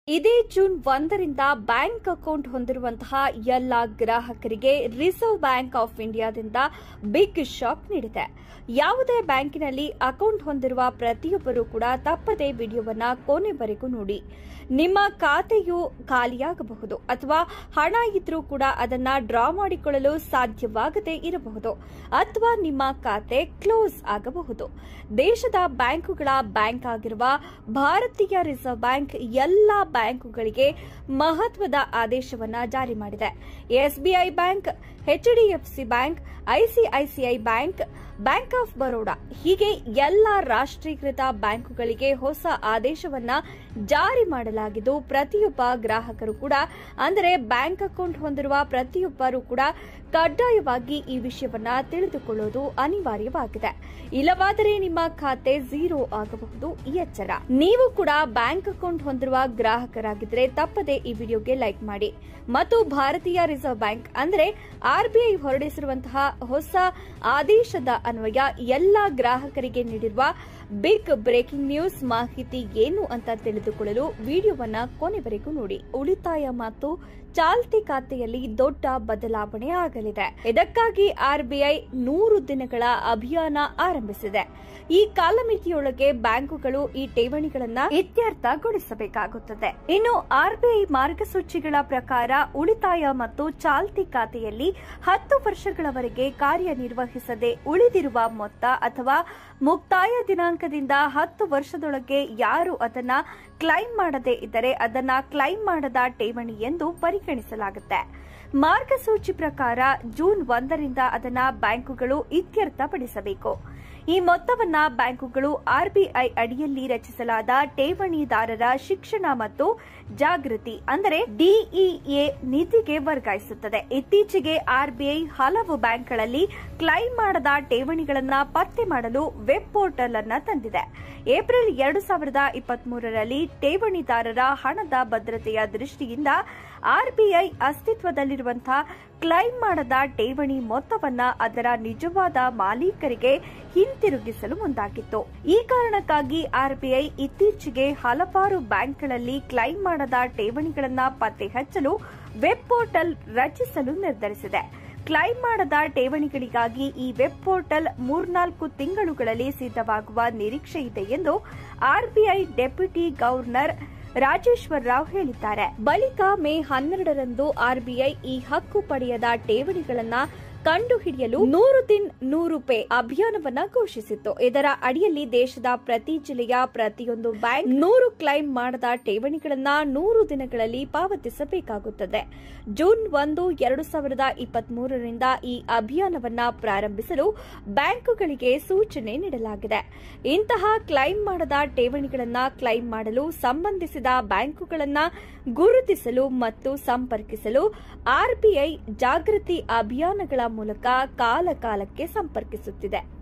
ಇದೇ ಜೂನ್ ಒಂದರಿಂದ bank account ಹೊಂದಿರುವಂತಹ ಎಲ್ಲ ಗ್ರಾಹಕರಿಗೆ ರಿಸರ್ವ್ ಬ್ಯಾಂಕ್ ಆಫ್ ಇಂಡಿಯಾದಿಂದ ಬಿಗ್ ಶಾಕ್ ನೀಡಿದೆ ಯಾವುದೇ ಬ್ಯಾಂಕಿನಲ್ಲಿ ಅಕೌಂಟ್ ಹೊಂದಿರುವ ಪ್ರತಿಯೊಬ್ಬರೂ ಕೂಡ ತಪ್ಪದೆ ವಿಡಿಯೋವನ್ನ ಕೊನೆವರೆಗೂ ನೋಡಿ ನಿಮ್ಮ ಖಾತೆಯು ಖಾಲಿಯಾಗಬಹುದು ಅಥವಾ ಹಣ ಇದ್ರೂ ಕೂಡ ಅದನ್ನ ಡ್ರಾ ಮಾಡಿಕೊಳ್ಳಲು ಸಾಧ್ಯವಾಗದೇ ಇರಬಹುದು ಅಥವಾ ನಿಮ್ಮ ಖಾತೆ ಕ್ಲೋಸ್ ಆಗಬಹುದು ದೇಶದ ಬ್ಯಾಂಕುಗಳ ಬ್ಯಾಂಕ್ ಆಗಿರುವ ಭಾರತೀಯ ರಿಸರ್ವ್ ಬ್ಯಾಂಕ್ ಎಲ್ಲ ಬ್ಯಾಂಕುಗಳಿಗೆ ಮಹತ್ವದ ಆದೇಶವನ್ನ ಜಾರಿ ಮಾಡಿದೆ SBI bank HDFC bank ICICI bank bank of Baroda ಹೀಗೆ ಎಲ್ಲ ರಾಷ್ಟ್ರೀಕೃತ ಬ್ಯಾಂಕುಗಳಿಗೆ ಹೊಸ ಆದೇಶವನ್ನ ಜಾರಿ ಮಾಡಲಾಗಿದ್ದು ಪ್ರತಿಯೊಬ್ಬ ಗ್ರಾಹಕರು ಕೂಡ ಅಂದರೆ ಬ್ಯಾಂಕ್ ಅಕೌಂಟ್ ಹೊಂದಿರುವ ಪ್ರತಿಯೊಬ್ಬರು ಕೂಡ ಕಡ್ಡಾಯವಾಗಿ ಈ ವಿಷಯವನ್ನ ತಿಳಿದುಕೊಳ್ಳೋದು ಅನಿವಾರ್ಯವಾಗಿದೆ ಇಲ್ಲವಾದರೆ ನಿಮ್ಮ ಖಾತೆ ಝೀರೋ ಆಗಬಹುದು ಈ ಎಚ್ಚರ ನೀವು ಕೂಡ ಬ್ಯಾಂಕ್ ಅಕೌಂಟ್ ಹೊಂದಿರುವ ಗ್ರಾಹಕರಾಗಿದ್ದರೆ ತಪ್ಪದೆ ಈ ವಿಡಿಯೋಗೆ ಲೈಕ್ ಮಾಡಿ ಮತ್ತು ಭಾರತೀಯ ರಿಸರ್ವ್ ಬ್ಯಾಂಕ್ ಅಂದರೆ ಆರ್ಬಿಐ ಹೊರಡಿಸಿರುವಂತಹ ಹೊಸ ಆದೇಶದ ಅನ್ವಯ ಎಲ್ಲ ಗ್ರಾಹಕರಿಗೆ ನೀಡಿರುವ ಬಿಗ್ ಬ್ರೇಕಿಂಗ್ ನ್ಯೂಸ್ ಮಾಹಿತಿ ಏನು ಅಂತ ತಿಳಿದುಕೊಳ್ಳಲು ವಿಡಿಯೋವನ್ನ ಕೊನೆವರೆಗೂ ನೋಡಿ ಉಳಿತಾಯ ಮತ್ತು ಚಾಲ್ತಿ ಖಾತೆಯಲ್ಲಿ ದೊಡ್ಡ ಬದಲಾವಣೆ ಆಗಲಿದೆ ಇದಕ್ಕಾಗಿ ಆರ್ಬಿಐ ನೂರು ದಿನಗಳ ಅಭಿಯಾನ ಆರಂಭಿಸಿದೆ ಈ ಕಾಲಮಿತಿಯೊಳಗೆ ಬ್ಯಾಂಕುಗಳು ಈ ಠೇವಣಿಗಳನ್ನ ಇತ್ಯರ್ಥಗೊಳಿಸಬೇಕಾಗುತ್ತದೆ ಇನ್ನು ಆರ್ಬಿಐ ಮಾರ್ಗಸೂಚಿಗಳ ಪ್ರಕಾರ ಉಳಿತಾಯ ಮತ್ತು ಚಾಲ್ತಿ ಖಾತೆಯಲ್ಲಿ ಹತ್ತು ವರ್ಷಗಳವರೆಗೆ ಕಾರ್ಯನಿರ್ವಹಿಸದೆ ಉಳಿದಿರುವ ಮೊತ್ತ ಅಥವಾ ಮುಕ್ತಾಯ ದಿನಾಂಕದಿಂದ ಹತ್ತು ವರ್ಷದೊಳಗೆ ಯಾರು ಅದನ್ನ ಕ್ಲೈಮ್ ಮಾಡದೇ ಇದ್ದರೆ ಅದನ್ನ ಕ್ಲೈಮ್ ಮಾಡದ ಠೇವಣಿ ಎಂದು ಪರಿಗಣಿಸಲಾಗುತ್ತೆ ಮಾರ್ಗಸೂಚಿ ಪ್ರಕಾರ ಜೂನ್ ಒಂದರಿಂದ ಅದನ್ನ ಬ್ಯಾಂಕುಗಳು ಇತ್ಯರ್ಥಪಡಿಸಬೇಕು ಈ ಮೊತ್ತವನ್ನ ಬ್ಯಾಂಕುಗಳು ಆರ್ಬಿಐ ಅಡಿಯಲ್ಲಿ ರಚಿಸಲಾದ ಠೇವಣಿದಾರರ ಶಿಕ್ಷಣ ಮತ್ತು ಜಾಗೃತಿ ಅಂದರೆ ಡಿಇಎ ನಿಧಿಗೆ ವರ್ಗಾಯಿಸುತ್ತದೆ ಇತ್ತೀಚೆಗೆ ಆರ್ಬಿಐ ಹಲವು ಬ್ಯಾಂಕ್ಗಳಲ್ಲಿ ಕ್ಲೈಮ್ ಮಾಡದ ಠೇವಣಿಗಳನ್ನ ಪತ್ತೆ ಮಾಡಲು ವೆಬ್ ಪೋರ್ಟಲ್ ಅನ್ನ ತಂದಿದೆ ಏಪ್ರಿಲ್ ಎರಡು ಸಾವಿರದ ಇಪ್ಪತ್ಮೂರರಲ್ಲಿ ಠೇವಣಿದಾರರ ಹಣದ ಭದ್ರತೆಯ ದೃಷ್ಟಿಯಿಂದ ಆರ್ಬಿಐ ಅಸ್ತಿತ್ವದಲ್ಲಿರುವಂತಹ ಕ್ಲೈಮ್ ಮಾಡದ ಠೇವಣಿ ಮೊತ್ತವನ್ನ ಅದರ ನಿಜವಾದ ಮಾಲೀಕರಿಗೆ ಹಿಂತಿರುಗಿಸಲು ಮುಂದಾಗಿತ್ತು ಈ ಕಾರಣಕ್ಕಾಗಿ ಆರ್ಬಿಐ ಇತ್ತೀಚೆಗೆ ಹಲವಾರು ಬ್ಯಾಂಕ್ಗಳಲ್ಲಿ ಕ್ಲೈಮ್ ಮಾಡದ ಠೇವಣಿಗಳನ್ನ ಪತ್ತೆ ಹಚ್ಚಲು ವೆಬ್ ಪೋರ್ಟಲ್ ರಚಿಸಲು ನಿರ್ಧರಿಸಿದೆ ಕ್ಲೈಮ್ ಮಾಡದ ಠೇವಣಿಗಳಿಗಾಗಿ ಈ ವೆಬ್ ಪೋರ್ಟಲ್ ಮೂರ್ನಾಲ್ಕು ತಿಂಗಳುಗಳಲ್ಲಿ ಸಿದ್ಧವಾಗುವ ನಿರೀಕ್ಷೆ ಇದೆ ಎಂದು RBI deputy governor Rajeshwar Rao ಹೇಳಿದ್ದಾರೆ ಬಳಿಕ ಮೇ ಹನ್ನೆರಡರಂದು ಆರ್ಬಿಐ ಈ ಹಕ್ಕು ಪಡೆಯದ ಠೇವಣಿಗಳನ್ನ ಕಂಡುಹಿಡಿಯಲು ನೂರು ದಿನ್ ನೂರು ಪೇ ಅಭಿಯಾನವನ್ನ ಘೋಷಿಸಿತ್ತು ಇದರ ಅಡಿಯಲ್ಲಿ ದೇಶದ ಪ್ರತಿ ಜಿಲ್ಲೆಯ ಪ್ರತಿಯೊಂದು ಬ್ಯಾಂಕ್ ನೂರು ಕ್ಲೈಮ್ ಮಾಡದ ಠೇವಣಿಗಳನ್ನ ನೂರು ದಿನಗಳಲ್ಲಿ ಪಾವತಿಸಬೇಕಾಗುತ್ತದೆ ಜೂನ್ ಒಂದು ಎರಡು ಸಾವಿರದ ಇಪ್ಪತ್ಮೂರರಿಂದ ಈ ಅಭಿಯಾನವನ್ನ ಪ್ರಾರಂಭಿಸಲು ಬ್ಯಾಂಕುಗಳಿಗೆ ಸೂಚನೆ ನೀಡಲಾಗಿದೆ ಇಂತಹ ಕ್ಲೈಮ್ ಮಾಡದ ಠೇವಣಿಗಳನ್ನ ಕ್ಲೈಮ್ ಮಾಡಲು ಸಂಬಂಧಿಸಿದ ಬ್ಯಾಂಕುಗಳನ್ನ ಗುರುತಿಸಲು ಮತ್ತು ಸಂಪರ್ಕಿಸಲು ಆರ್ಬಿಐ ಜಾಗೃತಿ ಅಭಿಯಾನಗಳ ಮೂಲಕ ಕಾಲ ಕಾಲಕ್ಕೆ ಸಂಪರ್ಕಿಸುತ್ತಿದೆ